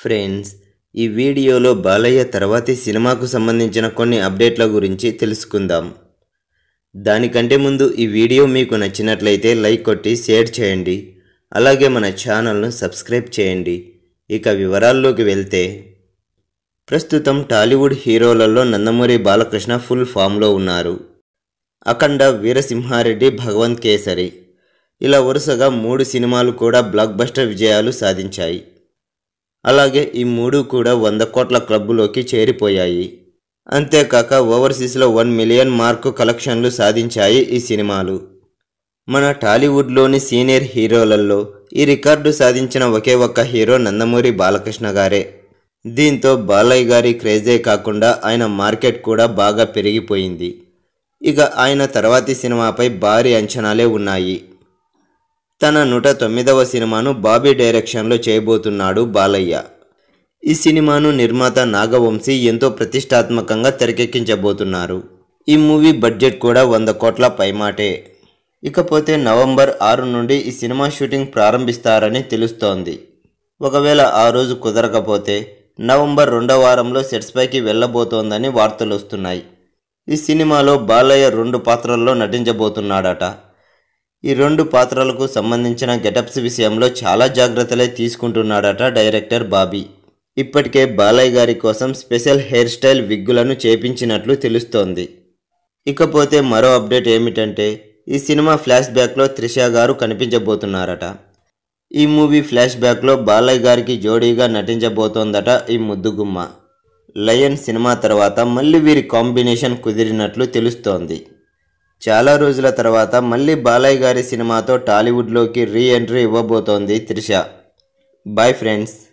friends ఈ వీడియోలో బాలయ్య తర్వాతి సినిమాకు సంబంధించిన కొన్ని అప్డేట్ల గురించి తెలుసుకుందాం దానికంటే ముందు ఈ వీడియో మీకు నచ్చినట్లయితే లైక్ కొట్టి షేర్ చేయండి అలాగే మన ఛానల్ను సబ్స్క్రైబ్ చేయండి ఇక వివరాల్లోకి వెళ్తే ప్రస్తుతం టాలీవుడ్ హీరోలలో నందమూరి బాలకృష్ణ ఫుల్ ఫామ్లో ఉన్నారు అఖండ వీరసింహారెడ్డి భగవంత్ కేసరి ఇలా వరుసగా మూడు సినిమాలు కూడా బ్లాక్ బస్టర్ విజయాలు సాధించాయి అలాగే ఈ మూడు కూడా వంద కోట్ల క్లబ్బులోకి చేరిపోయాయి అంతేకాక ఓవర్సీస్లో వన్ మిలియన్ మార్కు కలెక్షన్లు సాధించాయి ఈ సినిమాలు మన టాలీవుడ్లోని సీనియర్ హీరోలలో ఈ రికార్డు సాధించిన ఒకే ఒక్క హీరో నందమూరి బాలకృష్ణ గారే దీంతో బాలయ్య గారి క్రేజే కాకుండా ఆయన మార్కెట్ కూడా బాగా పెరిగిపోయింది ఇక ఆయన తర్వాతి సినిమాపై భారీ అంచనాలే ఉన్నాయి తన నూట తొమ్మిదవ సినిమాను బాబీ డైరెక్షన్లో చేయబోతున్నాడు బాలయ్య ఈ సినిమాను నిర్మాత నాగవంశీ ఎంతో ప్రతిష్టాత్మకంగా తెరకెక్కించబోతున్నారు ఈ మూవీ బడ్జెట్ కూడా వంద కోట్ల పైమాటే ఇకపోతే నవంబర్ ఆరు నుండి ఈ సినిమా షూటింగ్ ప్రారంభిస్తారని తెలుస్తోంది ఒకవేళ ఆ రోజు కుదరకపోతే నవంబర్ రెండో వారంలో సెట్స్ పైకి వెళ్ళబోతోందని వార్తలు వస్తున్నాయి ఈ సినిమాలో బాలయ్య రెండు పాత్రల్లో నటించబోతున్నాడట ఈ రెండు పాత్రలకు సంబంధించిన గెటప్స్ విషయంలో చాలా జాగ్రత్తలే తీసుకుంటున్నాడట డైరెక్టర్ బాబీ ఇప్పటికే బాలయ్య గారి కోసం స్పెషల్ హెయిర్ స్టైల్ విగ్గులను చేపించినట్లు తెలుస్తోంది ఇకపోతే మరో అప్డేట్ ఏమిటంటే ఈ సినిమా ఫ్లాష్ బ్యాక్లో త్రిష గారు కనిపించబోతున్నారట ఈ మూవీ ఫ్లాష్ బ్యాక్లో బాలయ్య గారికి జోడీగా నటించబోతోందట ఈ ముద్దుగుమ్మ లయన్ సినిమా తర్వాత మళ్ళీ వీరి కాంబినేషన్ కుదిరినట్లు తెలుస్తోంది చాలా రోజుల తర్వాత మళ్ళీ బాలయ్య గారి సినిమాతో టాలీవుడ్లోకి రీ ఎంట్రీ ఇవ్వబోతోంది త్రిష బాయ్ ఫ్రెండ్స్